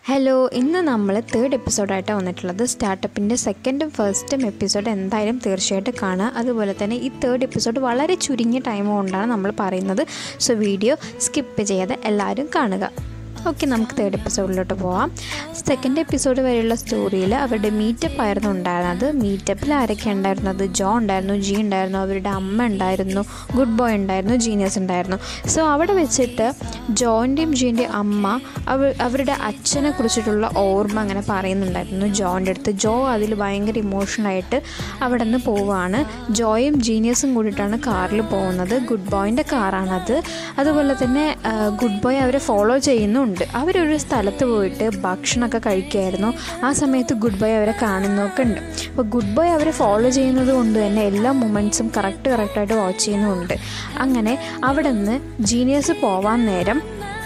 hello ഇന്ന് നമ്മൾ third എപ്പിസോഡായിട്ടാണ് വന്നിട്ടുള്ളത് സ്റ്റാർട്ടപ്പിൻ്റെ സെക്കൻഡും ഫസ്റ്റും എപ്പിസോഡ് എന്തായാലും തീർച്ചയായിട്ടും കാണുക അതുപോലെ തന്നെ ഈ തേർഡ് എപ്പിസോഡ് വളരെ ചുരുങ്ങിയ ടൈം കൊണ്ടാണ് നമ്മൾ പറയുന്നത് സോ വീഡിയോ സ്കിപ്പ് ചെയ്യാതെ എല്ലാവരും കാണുക ഓക്കെ നമുക്ക് തേർഡ് എപ്പിസോഡിലോട്ട് പോവാം സെക്കൻഡ് എപ്പിസോഡ് വരെയുള്ള സ്റ്റോറിയിൽ അവരുടെ മീറ്റപ്പ് ആയിരുന്നു ഉണ്ടായിരുന്നത് മീറ്റപ്പിൽ ആരൊക്കെ ഉണ്ടായിരുന്നത് ജോ ഉണ്ടായിരുന്നു ജി ഉണ്ടായിരുന്നു അവരുടെ അമ്മ ഉണ്ടായിരുന്നു ഗുഡ് ബോയ് ഉണ്ടായിരുന്നു ജീനിയസ് ഉണ്ടായിരുന്നു സോ അവിടെ വെച്ചിട്ട് ജോൻ്റെയും ജീൻ്റെയും അമ്മ അവ അവരുടെ അച്ഛനെ കുറിച്ചിട്ടുള്ള ഓർമ്മ അങ്ങനെ പറയുന്നുണ്ടായിരുന്നു ജോൻ്റെ അടുത്ത് ജോ അതിൽ ഭയങ്കര ഇമോഷണലായിട്ട് അവിടെ നിന്ന് പോവുകയാണ് ജോയും ജീനിയസും കൂടിയിട്ടാണ് കാറിൽ പോകുന്നത് ഗുഡ് ബോയിൻ്റെ കാറാണത് അതുപോലെ തന്നെ ഗുഡ് ബോയ് അവരെ ഫോളോ ചെയ്യുന്നുണ്ട് അവരൊരു സ്ഥലത്ത് പോയിട്ട് ഭക്ഷണമൊക്കെ കഴിക്കുമായിരുന്നു ആ സമയത്ത് ഗുഡ് ബോയ് അവരെ കാണുന്നതൊക്കെ ഉണ്ട് അപ്പോൾ ഗുഡ് ബോയ് അവരെ ഫോളോ ചെയ്യുന്നത് കൊണ്ട് തന്നെ എല്ലാ മൊമെൻറ്റ്സും കറക്റ്റ് കറക്റ്റായിട്ട് വാച്ച് ചെയ്യുന്നുമുണ്ട് അങ്ങനെ അവിടെ നിന്ന് ജീനിയസ് പോവാൻ നേരം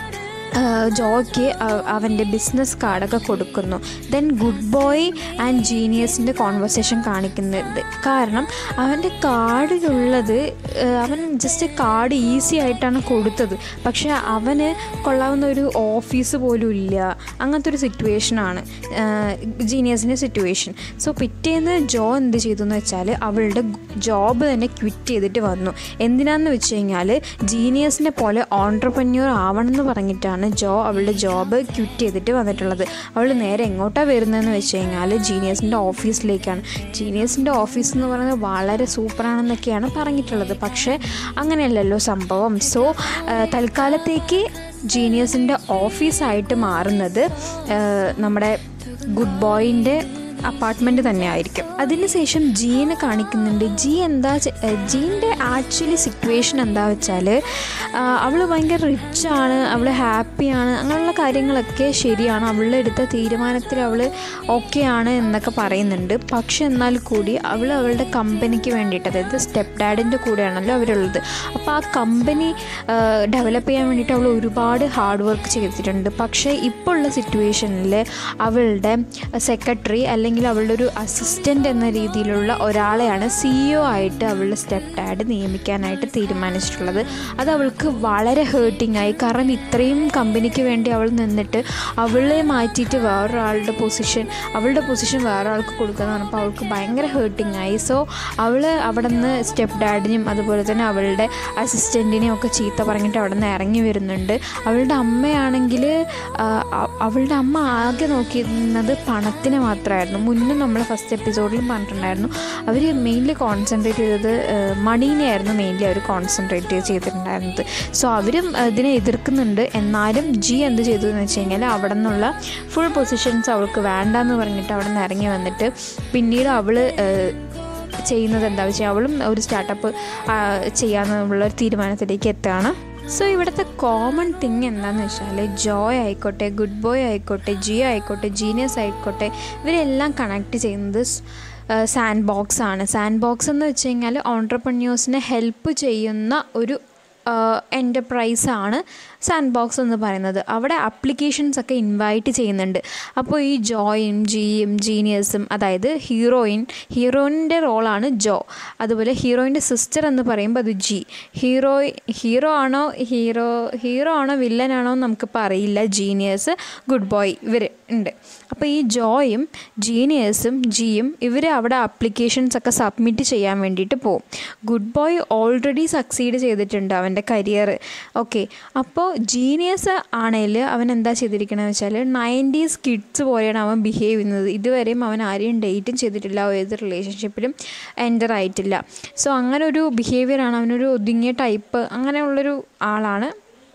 ജോയ്ക്ക് അവൻ്റെ ബിസിനസ് കാർഡൊക്കെ കൊടുക്കുന്നു ദെൻ ഗുഡ് ബോയ് ആൻഡ് ജീനിയസിൻ്റെ കോൺവെർസേഷൻ കാണിക്കുന്നുണ്ട് കാരണം അവൻ്റെ കാർഡിലുള്ളത് അവൻ ജസ്റ്റ് കാർഡ് ഈസി ആയിട്ടാണ് കൊടുത്തത് പക്ഷേ അവന് കൊള്ളാവുന്ന ഒരു ഓഫീസ് പോലും ഇല്ല അങ്ങനത്തെ ഒരു സിറ്റുവേഷനാണ് ജീനിയസിൻ്റെ സിറ്റുവേഷൻ സോ പിറ്റേന്ന് ജോ എന്ത് ചെയ്തു എന്ന് വെച്ചാൽ അവളുടെ ജോബ് തന്നെ ക്വിറ്റ് ചെയ്തിട്ട് വന്നു എന്തിനാന്ന് വെച്ച് കഴിഞ്ഞാൽ ജീനിയസിനെ പോലെ ഓൺട്രപ്രന്യൂർ ആവണമെന്ന് പറഞ്ഞിട്ടാണ് ജോ അവളുടെ ജോബ് ക്വിറ്റ് ചെയ്തിട്ട് വന്നിട്ടുള്ളത് അവൾ നേരെ എങ്ങോട്ടാണ് വരുന്നതെന്ന് വെച്ച് കഴിഞ്ഞാൽ ജീനിയസിൻ്റെ ഓഫീസിലേക്കാണ് ജീനിയസിൻ്റെ ഓഫീസ് എന്ന് പറയുന്നത് വളരെ സൂപ്പറാണെന്നൊക്കെയാണ് പറഞ്ഞിട്ടുള്ളത് പക്ഷേ അങ്ങനെയല്ലല്ലോ സംഭവം സോ തൽക്കാലത്തേക്ക് ജീനിയസിൻ്റെ ഓഫീസായിട്ട് മാറുന്നത് നമ്മുടെ ഗുഡ് ബോയിൻ്റെ അപ്പാർട്ട്മെൻറ്റ് തന്നെ ആയിരിക്കും അതിനുശേഷം ജീനെ കാണിക്കുന്നുണ്ട് ജി എന്താ ജീൻ്റെ ആക്ച്വലി സിറ്റുവേഷൻ എന്താ വെച്ചാൽ അവൾ ഭയങ്കര റിച്ചാണ് അവൾ ഹാപ്പിയാണ് അങ്ങനെയുള്ള കാര്യങ്ങളൊക്കെ ശരിയാണ് അവളുടെ എടുത്ത തീരുമാനത്തിൽ അവൾ ഓക്കെ ആണ് എന്നൊക്കെ പറയുന്നുണ്ട് പക്ഷെ എന്നാൽ കൂടി അവൾ അവളുടെ കമ്പനിക്ക് വേണ്ടിയിട്ട് അതായത് സ്റ്റെപ്പ് ഡാഡിൻ്റെ കൂടെയാണല്ലോ അവരുള്ളത് അപ്പോൾ ആ കമ്പനി ഡെവലപ്പ് ചെയ്യാൻ വേണ്ടിയിട്ട് അവൾ ഒരുപാട് ഹാർഡ് വർക്ക് ചെയ്തിട്ടുണ്ട് പക്ഷേ ഇപ്പോൾ ഉള്ള സിറ്റുവേഷനിൽ അവളുടെ സെക്രട്ടറി അല്ലെങ്കിൽ അല്ലെങ്കിൽ അവളുടെ ഒരു അസിസ്റ്റൻ്റ് എന്ന രീതിയിലുള്ള ഒരാളെയാണ് സിഇഒ ആയിട്ട് അവളുടെ സ്റ്റെപ്പ് ഡാഡ് നിയമിക്കാനായിട്ട് തീരുമാനിച്ചിട്ടുള്ളത് അത് അവൾക്ക് വളരെ ഹേർട്ടിംഗ് ആയി കാരണം ഇത്രയും കമ്പനിക്ക് വേണ്ടി അവൾ നിന്നിട്ട് അവളെ മാറ്റിയിട്ട് വേറൊരാളുടെ പൊസിഷൻ അവളുടെ പൊസിഷൻ വേറൊരാൾക്ക് കൊടുക്കുക പറഞ്ഞപ്പോൾ അവൾക്ക് ഭയങ്കര ഹേർട്ടിംഗ് ആയി സോ അവൾ അവിടെ നിന്ന് സ്റ്റെപ്പ് ഡാഡിനും അതുപോലെ തന്നെ അവളുടെ അസിസ്റ്റൻറ്റിനെയും ഒക്കെ ചീത്ത പറഞ്ഞിട്ട് അവിടെ നിന്ന് ഇറങ്ങി വരുന്നുണ്ട് അവളുടെ അമ്മയാണെങ്കിൽ അവളുടെ അമ്മ ആകെ നോക്കിയിരുന്നത് പണത്തിന് മാത്രമായിരുന്നു മുന്നേ നമ്മൾ ഫസ്റ്റ് എപ്പിസോഡിലും പറഞ്ഞിട്ടുണ്ടായിരുന്നു അവർ മെയിൻലി കോൺസെൻട്രേറ്റ് ചെയ്തത് മണീനെയായിരുന്നു മെയിൻലി അവർ കോൺസെൻട്രേറ്റ് ചെയ്തിട്ടുണ്ടായിരുന്നത് സോ അവരും ഇതിനെ എതിർക്കുന്നുണ്ട് എന്നാലും ജി എന്ത് ചെയ്തു എന്ന് വെച്ച് കഴിഞ്ഞാൽ അവിടെ നിന്നുള്ള ഫുൾ പൊസിഷൻസ് അവൾക്ക് വേണ്ടെന്ന് പറഞ്ഞിട്ട് അവിടെ നിന്ന് ഇറങ്ങി വന്നിട്ട് പിന്നീട് അവൾ ചെയ്യുന്നത് എന്താ വെച്ചാൽ അവളും ഒരു സ്റ്റാർട്ടപ്പ് ചെയ്യാമെന്നുള്ള ഒരു തീരുമാനത്തിലേക്ക് എത്തുകയാണ് സോ ഇവിടുത്തെ കോമൺ തിങ് എന്താണെന്ന് വെച്ചാൽ ജോയ് ആയിക്കോട്ടെ ഗുഡ് ബോയ് ആയിക്കോട്ടെ ജി ആയിക്കോട്ടെ ജീനിയസ് ആയിക്കോട്ടെ ഇവരെല്ലാം കണക്ട് ചെയ്യുന്നത് സാൻഡ് ബോക്സ് ആണ് സാൻഡ് ബോക്സ് എന്ന് വെച്ച് കഴിഞ്ഞാൽ ഓൺട്രപ്രന്യൂസിനെ ഹെൽപ്പ് ചെയ്യുന്ന ഒരു എൻ്റർപ്രൈസാണ് സാൻഡ് ബോക്സ് എന്ന് പറയുന്നത് അവിടെ അപ്ലിക്കേഷൻസ് ഒക്കെ ഇൻവൈറ്റ് ചെയ്യുന്നുണ്ട് അപ്പോൾ ഈ ജോയും ജിയും ജീനിയസും അതായത് ഹീറോയിൻ ഹീറോയിൻ്റെ റോളാണ് ജോ അതുപോലെ ഹീറോയിൻ്റെ സിസ്റ്റർ എന്ന് പറയുമ്പോൾ അത് ജി ഹീറോ ഹീറോ ആണോ ഹീറോ ഹീറോ ആണോ വില്ലനാണോ എന്ന് നമുക്കിപ്പോൾ അറിയില്ല ജീനിയസ് ഗുഡ് ബോയ് ഇവർ ഉണ്ട് അപ്പോൾ ഈ ജോയും ജീനിയസും ജിയും ഇവർ അവിടെ അപ്ലിക്കേഷൻസ് ഒക്കെ സബ്മിറ്റ് ചെയ്യാൻ വേണ്ടിയിട്ട് പോകും ഗുഡ് ബോയ് ഓൾറെഡി സക്സീഡ് ചെയ്തിട്ടുണ്ട് അവൻ്റെ കരിയർ ഓക്കെ അപ്പോൾ ജീനിയസ് ആണെങ്കിൽ അവൻ എന്താ ചെയ്തിരിക്കണമെന്ന് വെച്ചാൽ നയൻറ്റീസ് കിഡ്സ് പോലെയാണ് അവൻ ബിഹേവ് ചെയ്യുന്നത് ഇതുവരെയും അവൻ ആരെയും ഡേറ്റും ചെയ്തിട്ടില്ല ഏത് റിലേഷൻഷിപ്പിലും എൻ്റർ ആയിട്ടില്ല സോ അങ്ങനെ ഒരു ബിഹേവിയറാണ് അവനൊരു ഒതുങ്ങിയ ടൈപ്പ് അങ്ങനെയുള്ളൊരു ആളാണ്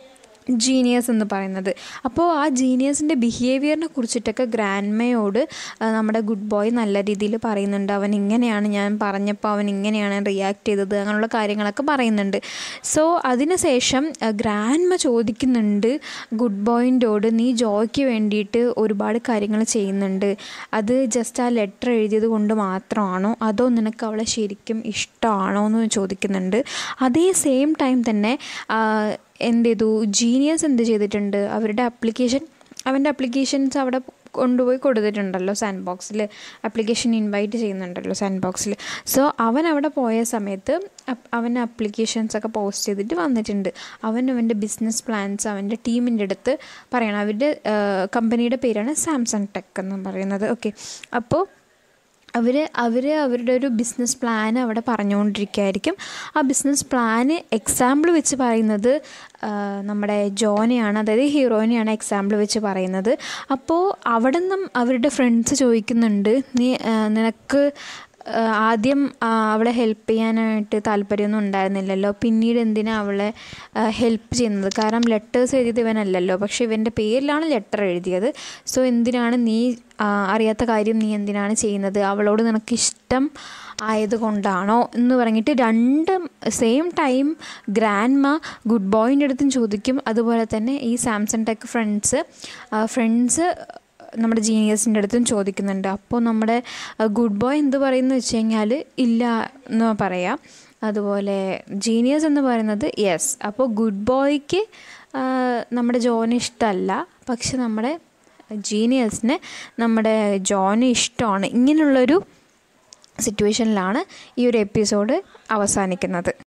ജീനിയസ് എന്ന് പറയുന്നത് അപ്പോൾ ആ ജീനിയസിൻ്റെ ബിഹേവിയറിനെ കുറിച്ചിട്ടൊക്കെ ഗ്രാൻഡ്മയോട് നമ്മുടെ ഗുഡ് ബോയ് നല്ല രീതിയിൽ പറയുന്നുണ്ട് അവൻ ഇങ്ങനെയാണ് ഞാൻ പറഞ്ഞപ്പോൾ അവൻ ഇങ്ങനെയാണ് റിയാക്ട് ചെയ്തത് അങ്ങനെയുള്ള കാര്യങ്ങളൊക്കെ പറയുന്നുണ്ട് സോ അതിനുശേഷം ഗ്രാൻഡ്മ ചോദിക്കുന്നുണ്ട് ഗുഡ് ബോയിൻ്റോട് നീ ജോയ്ക്ക് വേണ്ടിയിട്ട് ഒരുപാട് കാര്യങ്ങൾ ചെയ്യുന്നുണ്ട് അത് ജസ്റ്റ് ആ ലെറ്റർ എഴുതിയത് കൊണ്ട് മാത്രമാണോ അതോ നിനക്ക് അവളെ ശരിക്കും ഇഷ്ടമാണോ എന്ന് ചോദിക്കുന്നുണ്ട് അതേ സെയിം ടൈം തന്നെ എന്ത് ചെയ്തു ജീനിയസ് എന്ത് ചെയ്തിട്ടുണ്ട് അവരുടെ അപ്ലിക്കേഷൻ അവൻ്റെ അപ്ലിക്കേഷൻസ് അവിടെ കൊണ്ടുപോയി കൊടുത്തിട്ടുണ്ടല്ലോ സാൻഡ് ബോക്സിൽ ആപ്ലിക്കേഷൻ ഇൻവൈറ്റ് ചെയ്യുന്നുണ്ടല്ലോ സാൻഡ് ബോക്സിൽ സോ അവൻ അവിടെ പോയ സമയത്ത് അവൻ അപ്ലിക്കേഷൻസ് ഒക്കെ പോസ്റ്റ് ചെയ്തിട്ട് വന്നിട്ടുണ്ട് അവൻ അവൻ്റെ ബിസിനസ് പ്ലാൻസ് അവൻ്റെ ടീമിൻ്റെ അടുത്ത് പറയണം അവരുടെ കമ്പനിയുടെ പേരാണ് സാംസങ് ടെക് എന്ന് പറയുന്നത് ഓക്കെ അപ്പോൾ അവർ അവർ അവരുടെ ഒരു ബിസിനസ് പ്ലാൻ അവിടെ പറഞ്ഞുകൊണ്ടിരിക്കുകയായിരിക്കും ആ ബിസിനസ് പ്ലാന് എക്സാമ്പിൾ വെച്ച് പറയുന്നത് നമ്മുടെ ജോനെയാണ് അതായത് ഹീറോയിനെയാണ് എക്സാമ്പിൾ വെച്ച് പറയുന്നത് അപ്പോൾ അവിടെ നിന്നും അവരുടെ ഫ്രണ്ട്സ് ചോദിക്കുന്നുണ്ട് നീ നിനക്ക് ആദ്യം അവളെ ഹെൽപ്പ് ചെയ്യാനായിട്ട് താല്പര്യമൊന്നും ഉണ്ടായിരുന്നില്ലല്ലോ പിന്നീട് എന്തിനാണ് അവളെ ഹെൽപ്പ് ചെയ്യുന്നത് കാരണം ലെറ്റേഴ്സ് എഴുതിയത് ഇവനല്ലല്ലോ പക്ഷേ ഇവൻ്റെ പേരിലാണ് ലെറ്റർ എഴുതിയത് സോ എന്തിനാണ് നീ അറിയാത്ത കാര്യം നീ എന്തിനാണ് ചെയ്യുന്നത് അവളോട് നിനക്ക് ഇഷ്ടം ആയതുകൊണ്ടാണോ എന്ന് പറഞ്ഞിട്ട് രണ്ട് same time grandma good ബോയിൻ്റെ അടുത്തും ചോദിക്കും അതുപോലെ തന്നെ ഈ സാംസങ് ടെക് ഫ്രണ്ട്സ് ഫ്രണ്ട്സ് നമ്മുടെ ജീനിയസിൻ്റെ അടുത്തും ചോദിക്കുന്നുണ്ട് അപ്പോൾ നമ്മുടെ ഗുഡ് ബോയ് എന്ത് പറയുന്നു വെച്ച് കഴിഞ്ഞാൽ ഇല്ല എന്ന് പറയാം അതുപോലെ ജീനിയസ് എന്ന് പറയുന്നത് യെസ് അപ്പോൾ ഗുഡ് ബോയ്ക്ക് നമ്മുടെ ജോന് ഇഷ്ടമല്ല പക്ഷെ നമ്മുടെ ജീനിയസിന് നമ്മുടെ ജോന് ഇഷ്ടമാണ് ഇങ്ങനെയുള്ളൊരു സിറ്റുവേഷനിലാണ് ഈ ഒരു എപ്പിസോഡ് അവസാനിക്കുന്നത്